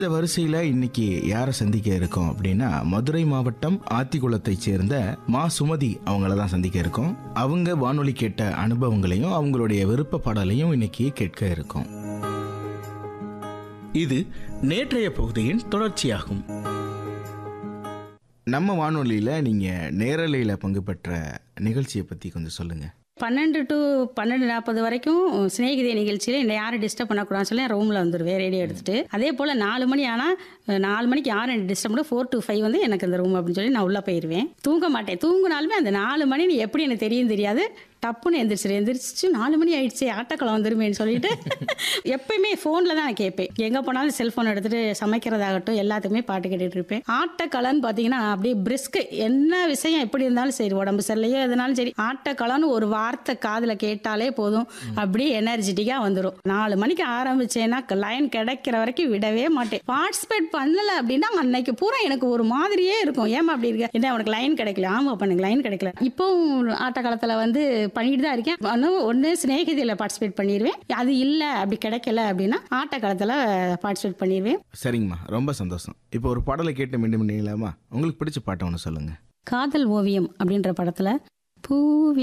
இந்த வரிசையில இன்னைக்கு யாரை சந்திக்க இருக்கோம் அப்படின்னா மதுரை மாவட்டம் ஆத்திக்குளத்தை சேர்ந்த மா சுமதி அவங்கள தான் சந்திக்க இருக்கோம் அவங்க வானொலி கேட்ட அனுபவங்களையும் அவங்களுடைய விருப்ப பாடலையும் இன்னைக்கு கேட்க இருக்கோம் இது நேற்றைய பகுதியின் தொடர்ச்சியாகும் நம்ம வானொலியில நீங்க நேரலையில பங்கு பெற்ற நிகழ்ச்சியை பத்தி கொஞ்சம் சொல்லுங்க பன்னெண்டு டு பன்னெண்டு நாற்பது வரைக்கும் சிநேகிதே நிகழ்ச்சியில் என்னை யாரும் டிஸ்டர்ப் பண்ணக்கூடாதுன்னு சொல்லி ரூமில் வந்துடுவேன் ரேடியோ எடுத்துட்டு அதே போல் நாலு மணி ஆனால் நாலு மணிக்கு யாரும் என்னை டிஸ்டர்ப் பண்ண ஃபோர் டு ஃபைவ் வந்து எனக்கு அந்த ரூம் அப்படின்னு சொல்லி நான் உள்ளே போயிடுவேன் தூங்க மாட்டேன் தூங்கினாலுமே அந்த நாலு மணி எப்படி எனக்கு தெரியும் தெரியாது டப்புன்னு எந்திரிச்சிரு எந்திரிச்சு நாலு மணி ஆயிடுச்சு ஆட்டோக்களை வந்துருமேன்னு சொல்லிட்டு எப்பயுமே ஃபோனில் தான் நான் கேட்பேன் எங்கே போனாலும் செல்ஃபோன் எடுத்துட்டு சமைக்கிறதாகட்டும் எல்லாத்துக்குமே பாட்டு கேட்டுட்டு இருப்பேன் ஆட்டக்கலைன்னு பார்த்தீங்கன்னா அப்படியே பிரிஸ்க் என்ன விஷயம் எப்படி இருந்தாலும் சரி உடம்பு சரியில்லையோ எதுனாலும் சரி ஆட்டக்கலைன்னு ஒரு வார்த்தை காதில் கேட்டாலே போதும் அப்படியே எனர்ஜெட்டிக்காக வந்துடும் நாலு மணிக்கு ஆரம்பிச்சேன்னா லைன் கிடைக்கிற வரைக்கும் விடவே மாட்டேன் பார்ட்டிசிபேட் பண்ணல அப்படின்னா அன்னைக்கு பூரா எனக்கு ஒரு மாதிரியே இருக்கும் ஏமா அப்படி இருக்க என்ன உனக்கு லைன் கிடைக்கல ஆமா அப்ப எனக்கு லைன் கிடைக்கல இப்போவும் ஆட்ட காலத்துல வந்து பண்ணிட்டு தான் இருக்கேன் ஆனால் ஒன்று சிநேகிதியில் பார்ட்டிசிபேட் பண்ணிடுவேன் அது இல்லை அப்படி கிடைக்கல அப்படின்னா ஆட்ட காலத்தில் பார்ட்டிசிபேட் பண்ணிடுவேன் சரிங்கம்மா ரொம்ப சந்தோஷம் இப்போ ஒரு பாடலை கேட்டு மீண்டும் பண்ணீங்களாமா உங்களுக்கு பிடிச்ச பாட்டை ஒன்று சொல்லுங்க காதல் ஓவியம் அப்படின்ற படத்தில் பூவி